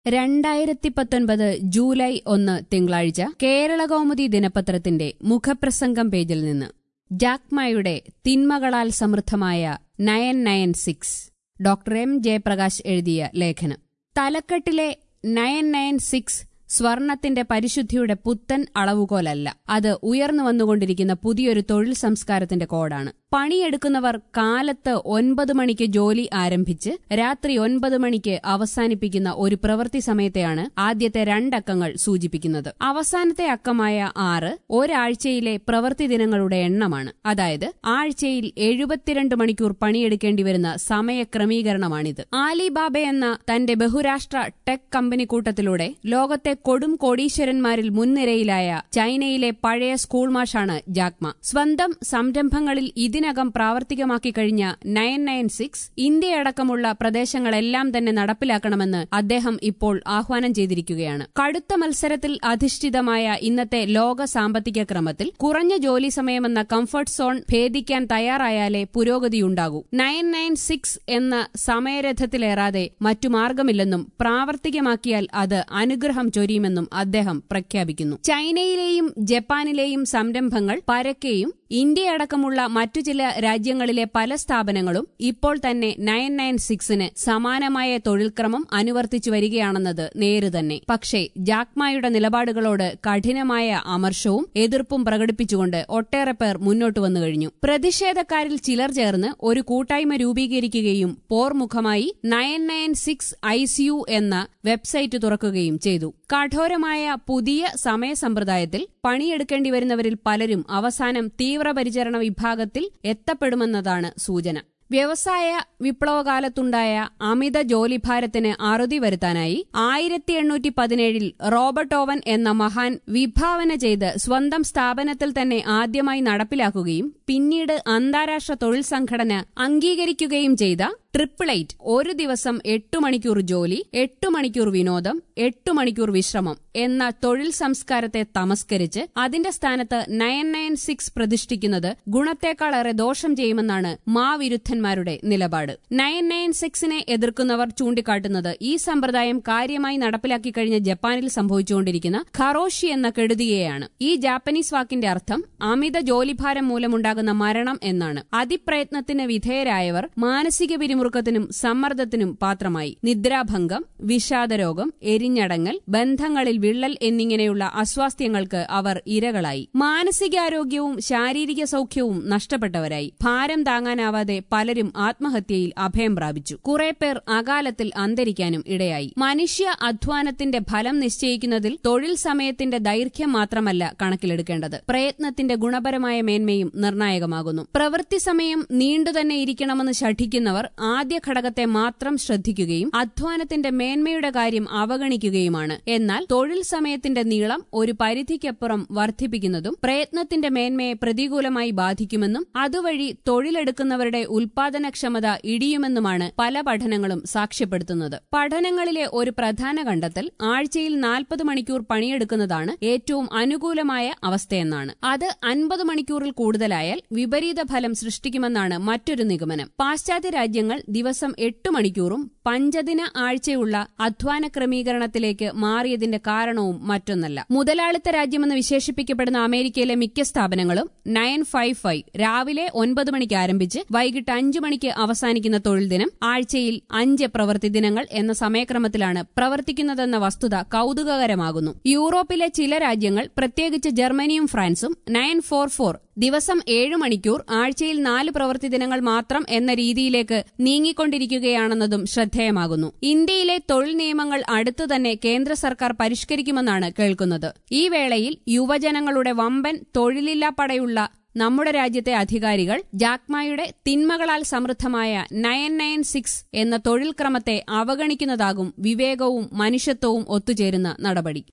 രണ്ടായിരത്തി പത്തൊൻപത് ജൂലൈ ഒന്ന് തിങ്കളാഴ്ച കേരളകൗമുദി ദിനപത്രത്തിന്റെ മുഖപ്രസംഗം പേജിൽ നിന്ന് ജാക്മായുടെ തിന്മകളാൽ സമൃദ്ധമായ nine nine six doctor M Jayaprakash എഴുതിയ ലേഖനം തലക്കെട്ടിലെ നയൻ നയൻ സിക്സ് സ്വർണത്തിന്റെ പരിശുദ്ധിയുടെ പുത്തൻ അളവുകോലല്ല അത് ഉയർന്നു വന്നുകൊണ്ടിരിക്കുന്ന പുതിയൊരു തൊഴിൽ സംസ്കാരത്തിന്റെ കോഡാണ് പണിയെടുക്കുന്നവർ കാലത്ത് ഒൻപത് മണിക്ക് ജോലി ആരംഭിച്ച് രാത്രി ഒൻപത് മണിക്ക് അവസാനിപ്പിക്കുന്ന ഒരു പ്രവൃത്തി സമയത്തെയാണ് ആദ്യത്തെ രണ്ടക്കങ്ങൾ സൂചിപ്പിക്കുന്നത് അവസാനത്തെ അക്കമായ ആറ് ഒരാഴ്ചയിലെ പ്രവൃത്തി ദിനങ്ങളുടെ എണ്ണമാണ് അതായത് ആഴ്ചയിൽ എഴുപത്തിരണ്ട് മണിക്കൂർ പണിയെടുക്കേണ്ടി വരുന്ന സമയക്രമീകരണമാണിത് ആലിബാബ എന്ന തന്റെ ബഹുരാഷ്ട്ര ടെക് കമ്പനി കൂട്ടത്തിലൂടെ ലോകത്തെ കൊടും കോടീശ്വരന്മാരിൽ മുൻനിരയിലായ ചൈനയിലെ പഴയ സ്കൂൾ മാഷാണ് ജാക്മ സ്വന്തം സംരംഭങ്ങളിൽ ഇതിനകം പ്രാവർത്തികമാക്കി കഴിഞ്ഞ നയൻ നയൻ സിക്സ് ഇന്ത്യയടക്കമുള്ള പ്രദേശങ്ങളെല്ലാം തന്നെ നടപ്പിലാക്കണമെന്ന് അദ്ദേഹം ഇപ്പോൾ ആഹ്വാനം ചെയ്തിരിക്കുകയാണ് കടുത്ത മത്സരത്തിൽ അധിഷ്ഠിതമായ ഇന്നത്തെ ലോക സാമ്പത്തിക ക്രമത്തിൽ കുറഞ്ഞ ജോലി സമയമെന്ന കംഫർട്ട് സോൺ ഭേദിക്കാൻ തയ്യാറായാലേ പുരോഗതിയുണ്ടാകൂ നയൻ നയൻ സിക്സ് എന്ന സമയരഥത്തിലേറാതെ മറ്റു മാർഗമില്ലെന്നും പ്രാവർത്തികമാക്കിയാൽ അത് അനുഗ്രഹം ചൊരിയുമെന്നും അദ്ദേഹം പ്രഖ്യാപിക്കുന്നു ചൈനയിലെയും ജപ്പാനിലെയും സംരംഭങ്ങൾ പരക്കെയും ഇന്ത്യയടക്കമുള്ള മറ്റു ചില രാജ്യങ്ങളിലെ പല സ്ഥാപനങ്ങളും ഇപ്പോൾ തന്നെ നയൻ നയൻ സിക്സിന് സമാനമായ തൊഴിൽക്രമം അനുവർത്തിച്ചു വരികയാണെന്നത് നേര് തന്നെ പക്ഷേ ജാക്മായുടെ നിലപാടുകളോട് കഠിനമായ അമർഷവും എതിർപ്പും പ്രകടിപ്പിച്ചുകൊണ്ട് ഒട്ടേറെ പേർ മുന്നോട്ട് വന്നു കഴിഞ്ഞു പ്രതിഷേധക്കാരിൽ ചിലർ ചേർന്ന് ഒരു കൂട്ടായ്മ രൂപീകരിക്കുകയും പോർമുഖമായി നയൻ നയൻ സിക്സ് ഐസിയു എന്ന വെബ്സൈറ്റ് തുറക്കുകയും ചെയ്തു കഠോരമായ പുതിയ സമയസമ്പ്രദായത്തിൽ പണിയെടുക്കേണ്ടി വരുന്നവരിൽ പലരും അവസാനം തീവ്രപരിചരണ വിഭാഗത്തിൽ എത്തപ്പെടുമെന്നതാണ് സൂചന വ്യവസായ വിപ്ലവകാലത്തുണ്ടായ അമിത ജോലിഭാരത്തിന് അറുതി വരുത്താനായി ആയിരത്തി എണ്ണൂറ്റി പതിനേഴിൽ റോബർട്ട് ഓവൻ എന്ന മഹാൻ വിഭാവന ചെയ്ത് സ്വന്തം സ്ഥാപനത്തിൽ തന്നെ ആദ്യമായി നടപ്പിലാക്കുകയും പിന്നീട് അന്താരാഷ്ട്ര തൊഴിൽ സംഘടന അംഗീകരിക്കുകയും ചെയ്ത ട്രിപ്പിൾ എയ്റ്റ് ഒരു ദിവസം എട്ടു മണിക്കൂർ ജോലി എട്ടു മണിക്കൂർ വിനോദം എട്ടു മണിക്കൂർ വിശ്രമം എന്ന തൊഴിൽ സംസ്കാരത്തെ തമസ്കരിച്ച് അതിന്റെ സ്ഥാനത്ത് നയൻ നയൻ സിക്സ് പ്രതിഷ്ഠിക്കുന്നത് ഗുണത്തേക്കാളേറെ ദോഷം ചെയ്യുമെന്നാണ് മാവിരുദ്ധന്മാരുടെ നിലപാട് നയൻ നയൻ സിക്സിനെ എതിർക്കുന്നവർ ചൂണ്ടിക്കാട്ടുന്നത് ഈ സമ്പ്രദായം കാര്യമായി നടപ്പിലാക്കി കഴിഞ്ഞ ജപ്പാനിൽ സംഭവിച്ചുകൊണ്ടിരിക്കുന്ന ഖറോഷി എന്ന കെടുതിയെയാണ് ഈ ജാപ്പനീസ് വാക്കിന്റെ അർത്ഥം അമിത ജോലിഭാരം മൂലമുണ്ടാകുന്ന മരണം എന്നാണ് അതിപ്രയത്നത്തിന് വിധേയരായവർ മാനസിക പിരിമുറുക്കത്തിനും സമ്മർദ്ദത്തിനും പാത്രമായി നിദ്രാഭംഗം വിഷാദരോഗം എരിഞ്ഞടങ്ങൽ ബന്ധങ്ങളിൽ വിള്ളൽ എന്നിങ്ങനെയുള്ള അസ്വാസ്ഥ്യങ്ങൾക്ക് അവർ ഇരകളായി മാനസികാരോഗ്യവും ശാരീരിക സൌഖ്യവും നഷ്ടപ്പെട്ടവരായി ഭാരം താങ്ങാനാവാതെ പലരും ആത്മഹത്യയിൽ അഭയം പ്രാപിച്ചു കുറെ പേർ അകാലത്തിൽ അന്തരിക്കാനും ഇടയായി മനുഷ്യ അധ്വാനത്തിന്റെ ഫലം നിശ്ചയിക്കുന്നതിൽ തൊഴിൽ സമയത്തിന്റെ ദൈർഘ്യം മാത്രമല്ല കണക്കിലെടുക്കേണ്ടത് പ്രയത്നത്തിന്റെ ഗുണപരമായ മേന്മയും നിർണായകമാകുന്നു പ്രവൃത്തി സമയം നീണ്ടുതന്നെ ഇരിക്കണമെന്ന് ശഠിക്കുന്നവർ ആദ്യ ഘടകത്തെ മാത്രം ശ്രദ്ധിക്കുകയും അധ്വാനത്തിന്റെ മേന്മയുടെ കാര്യം അവഗണിക്കുകയുമാണ് എന്നാൽ തൊഴിൽ സമയത്തിന്റെ നീളം ഒരു പരിധിക്കപ്പുറം വർദ്ധിപ്പിക്കുന്നതും പ്രയത്നത്തിന്റെ മേന്മയെ പ്രതികൂലമായി ബാധിക്കുമെന്നും അതുവഴി തൊഴിലെടുക്കുന്നവരുടെ ഉൽപാദനക്ഷമത ഇടിയുമെന്നുമാണ് പല പഠനങ്ങളും സാക്ഷ്യപ്പെടുത്തുന്നത് പഠനങ്ങളിലെ ഒരു പ്രധാന കണ്ടെത്തൽ ആഴ്ചയിൽ നാൽപ്പത് മണിക്കൂർ പണിയെടുക്കുന്നതാണ് ഏറ്റവും അനുകൂലമായ അവസ്ഥയെന്നാണ് അത് അൻപത് മണിക്കൂറിൽ കൂടുതലായാൽ വിപരീത ഫലം സൃഷ്ടിക്കുമെന്നാണ് മറ്റൊരു നിഗമനം പാശ്ചാത്യ രാജ്യങ്ങൾ ദിവസം എട്ട് മണിക്കൂറും പഞ്ചദിന ആഴ്ചയുള്ള അധ്വാന ക്രമീകരണത്തിലേക്ക് മാറിയതിന്റെ കാരണവും മറ്റൊന്നല്ല മുതലാളിത്ത രാജ്യമെന്ന് വിശേഷിപ്പിക്കപ്പെടുന്ന അമേരിക്കയിലെ മിക്ക സ്ഥാപനങ്ങളും നയൻ ഫൈവ് ഫൈവ് രാവിലെ ഒൻപത് മണിക്ക് ആരംഭിച്ച് വൈകിട്ട് അഞ്ചു മണിക്ക് അവസാനിക്കുന്ന തൊഴിൽ ദിനം ആഴ്ചയിൽ അഞ്ച് പ്രവൃത്തി ദിനങ്ങൾ എന്ന സമയക്രമത്തിലാണ് പ്രവർത്തിക്കുന്നതെന്ന വസ്തുത കൌതുകകരമാകുന്നു യൂറോപ്പിലെ ചില രാജ്യങ്ങൾ പ്രത്യേകിച്ച് ജർമ്മനിയും ഫ്രാൻസും നയൻ ഫോർ ഫോർ ദിവസം ഏഴു മണിക്കൂർ ആഴ്ചയിൽ നാല് പ്രവൃത്തി ദിനങ്ങൾ മാത്രം എന്ന രീതിയിലേക്ക് നീങ്ങിക്കൊണ്ടിരിക്കുകയാണെന്നതും ശ്രദ്ധേയമാകുന്നു ഇന്ത്യയിലെ തൊഴിൽ നിയമങ്ങൾ അടുത്തു തന്നെ കേന്ദ്ര സർക്കാർ പരിഷ്കരിക്കുമെന്നാണ് കേൾക്കുന്നത് ഈ വേളയിൽ യുവജനങ്ങളുടെ വമ്പൻ തൊഴിലില്ലാപ്പടയുള്ള നമ്മുടെ രാജ്യത്തെ അധികാരികൾ ജാക്മായുടെ തിന്മകളാൽ സമൃദ്ധമായ നയൻ നയൻ സിക്സ് എന്ന തൊഴിൽ ക്രമത്തെ അവഗണിക്കുന്നതാകും വിവേകവും മനുഷ്യത്വവും ഒത്തുചേരുന്ന നടപടി